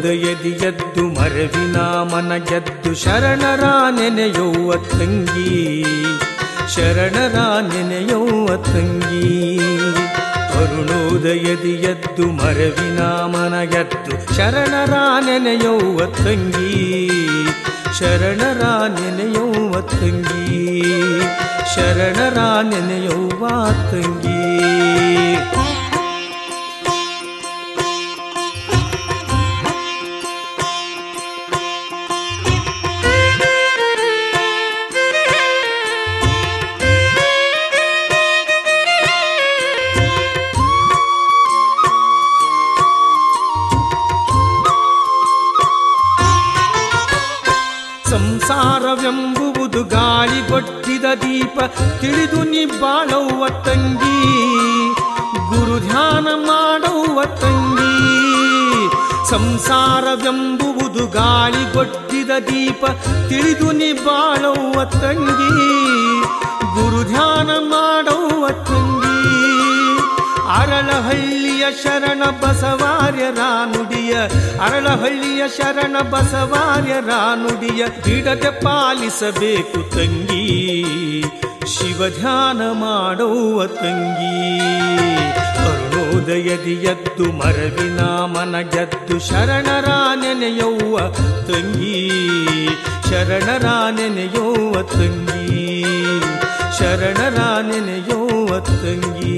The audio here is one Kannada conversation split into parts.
ಅರುಣೋದಯದಿ ಎದ್ದು ಮರವಿನ ಮನ ಗೆದ್ದು ಶರಣರ ನೆನೆಯೌವ ತಂಗಿ ಶರಣರ ನೆನೆಯೌವ ತಂಗಿ ಅರುಣೋದಯದಿ ಎದ್ದು ಮರವಿನ ಮನ ಗೆದ್ದು ಶರಣರ ನೆನೆಯೌವ ತಂಗಿ ಶರಣರ ನೆನೆಯೌವ ತಂಗಿ ಶರಣರ ನೆನೆಯೌವ ತಂಗಿ ಸಂಸಾರವೆಂಬುವುದು ಗಾಳಿಗೊಟ್ಟಿದ ದೀಪ ತಿಳಿದು ನೀ ಬಾಳವ್ವ ತಂಗಿ ಗುರು ಧ್ಯಾನ ಮಾಡವ್ವ ತಂಗಿ ಸಂಸಾರವೆಂಬುವುದು ಗಾಳಿಗೊಟ್ಟಿದ ದೀಪ ತಿಳಿದು ನೀ ಬಾಳವ್ವ ತಂಗಿ ಗುರು ಧ್ಯಾನ ಮಾಡವ್ವ ತಂಗಿ ಅರಳಹಳ್ಳಿಯ ಶರಣ ಬಸವಾರ್ಯರ ನುಡಿಯ ಅರಳಹಳ್ಳಿಯ ಶರಣ ಬಸವಾರ್ಯರ ನುಡಿಯ ಬಿಡದೆ ಪಾಲಿಸಬೇಕು ತಂಗಿ ಶಿವ ಧ್ಯಾನ ಮಾಡವ್ವ ತಂಗಿ ಅರುಣೋದಯದಿ ಎದ್ದು ಮರವಿನ ಮನ ಗೆದ್ದು ಶರಣರ ನೆನೆಯವ್ವ ತಂಗಿ ಶರಣರ ನೆನೆಯವ್ವ ತಂಗಿ ಶರಣರ ನೆನೆಯವ್ವ ತಂಗಿ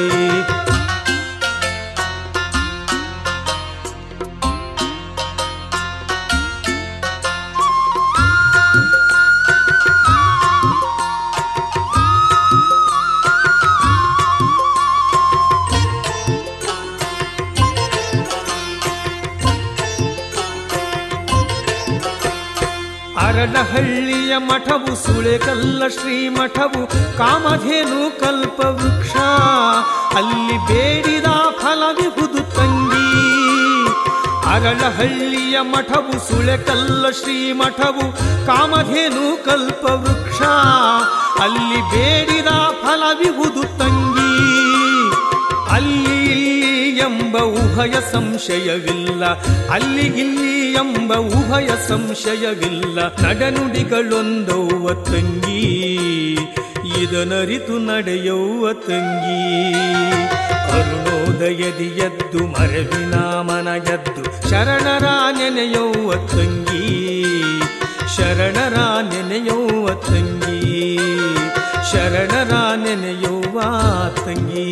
ಅರಳಹಳ್ಳಿಯ ಮಠವು ಸುಳೆಕಲ್ಲ ಶ್ರೀಮಠವು ಕಾಮಧೇನು ಕಲ್ಪ ವೃಕ್ಷ ಅಲ್ಲಿ ಬೇಡಿದ ಫಲವಿಹುದು ತಂಗಿ ಅರಳಹಳ್ಳಿಯ ಮಠವು ಸುಳೆಕಲ್ಲ ಶ್ರೀಮಠವು ಕಾಮಧೇನು ಕಲ್ಪ ವೃಕ್ಷ ಅಲ್ಲಿ ಬೇಡಿದ ಫಲವಿಹುದು ತಂಗಿ ಅಲ್ಲಿ ಎಂಬ ಉಭಯ ಸಂಶಯವಿಲ್ಲ ಅಲ್ಲಿ ಇಲ್ಲಿ ಎಂಬ ಉಭಯ ಸಂಶಯವಿಲ್ಲ ನಡನುಡಿಗಳೊಂದವ್ವ ತಂಗಿ ಇದನರಿತು ನಡೆಯವ್ವ ತಂಗಿ ಅರುಣೋದಯದಿ ಎದ್ದು ಮರವಿನ ಮನ ಗೆದ್ದು ಶರಣರ ನೆನೆಯವ್ವ ತಂಗಿ ಶರಣರ ನೆನೆಯವ್ವ ತಂಗಿ ಶರಣರ ನೆನೆಯವ್ವ ತಂಗಿ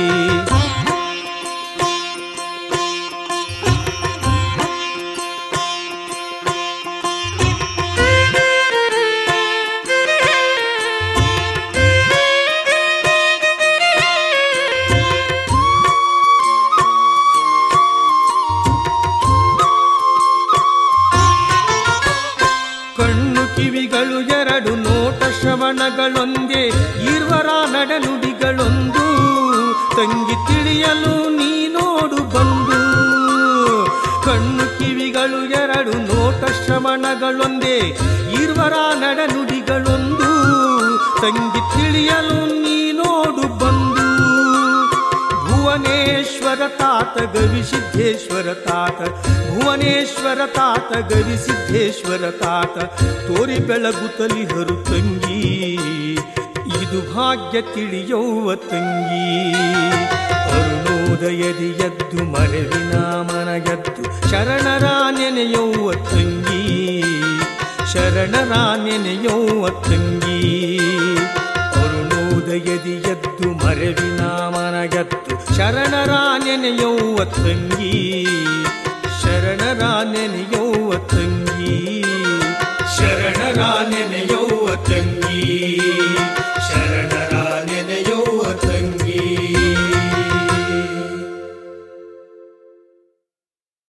ಕಣ್ಣು ಕಿವಿಗಳು ಎರಡು ನೋಟ ಶ್ರವಣಗಳೊಂದೇ ಇರುವರ ನಡನುಡಿಗಳೊಂದು ತಂಗಿ ತಿಳಿಯಲು ನೀ ನೋಡು ಬಂದು ಕಣ್ಣು ಕಿವಿಗಳು ಎರಡು ನೋಟ ಶ್ರವಣಗಳೊಂದೇ ಇರುವರ ನಡನುಡಿಗಳೊಂದು ತಂಗಿ ತಿಳಿಯಲು ನೀ ನೋಡು ಬಂದು ಭುವನೇಶ್ವರ ತಾತ ಗವಿಸಿದ್ದೇಶ್ವರ ತಾತ ಭುವನೇಶ್ವರ ತಾತ ಗವಿಸಿದ್ದೇಶ್ವರ ತಾತ ತೋರಿ ಬೆಳಗುತ್ತಲಿ ಹರು ತಂಗಿ ಇದು ಭಾಗ್ಯ ತಿಳಿಯವ್ವ ತಂಗಿ ಅರುಣೋದಯದಿ ಎದ್ದು ಮರವಿನ ಮನ ಗೆದ್ದು ಶರಣರ ನೆನೆಯವ್ವ ತಂಗಿ ಶರಣರ ನೆನೆಯವ್ವ ತಂಗಿ ಅರುಣೋದಯದಿ ಎದ್ದು ಮರವಿನ ಮನಗತ್ತು ಶರಣರ ನೆನೆಯವ್ವ ತಂಗಿ ಶರಣರ ನೆನೆಯವ್ವ ತಂಗಿ ಶರಣರ ನೆನೆಯವ್ವ ತಂಗಿ